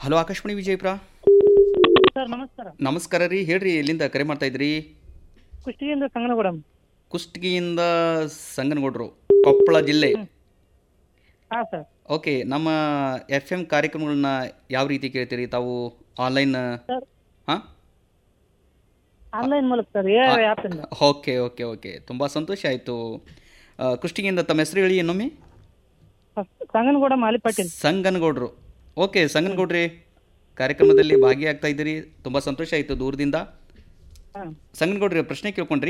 hello Akashvani Vijayapura sir ನಮಸ್ಕಾರ ನಮಸ್ಕಾರ ರೀ ಹೇಳ್ರಿ ಎಲ್ಲಿಂದ ಕರೆ ಮಾಡ್ತಾ ಇದ್ರಿ ಕುಷ್ಟಗಿಯಿಂದ ಸಂಗನಗೂಡಂ ಕುಷ್ಟಗಿಯಿಂದ ಸಂಗನಗೌಡರು ಕೊಪ್ಪಳ ಜಿಲ್ಲೆ ಹಾಂ ಸರ್ ಓಕೆ ನಮ್ಮ ಎಫ್ ಎಮ್ ಕಾರ್ಯಕ್ರಮಗಳನ್ನ ಯಾವ ರೀತಿ ಕೇಳ್ತೀರಿ ತಾವು ಆನ್ಲೈನ್ ಸರ್ ಹಾಂ ಆನ್ಲೈನ್ ಮೂಲಕ ಸರ್ ಎ ಆ್ಯಪಿಂದ ಓಕೆ ಓಕೆ ಓಕೆ ತುಂಬ ಸಂತೋಷ ಆಯಿತು ಕುಷ್ಟಗಿಯಿಂದ ತಮ್ಮ ಹೆಸರು ಹೇಳಿ ಇನ್ನೊಮ್ಮೆ ಸಂಗನಗೂಡ ಮಾಲಿ ಪಾಟೀಲ್ ಸಂಗನಗೌಡರು ಓಕೆ ಸಂಗನಗೌಡ್ರಿ ಕಾರ್ಯಕ್ರಮದಲ್ಲಿ ಭಾಗಿಯಾಗ್ತಾ ಇದ್ದೀರಿ ತುಂಬ ಸಂತೋಷ ಆಯಿತು ದೂರದಿಂದ ಹಾಂ ಸಂಗನಗೌಡ್ರಿ ಪ್ರಶ್ನೆ ಕೇಳ್ಕೊಂಡ್ರಿ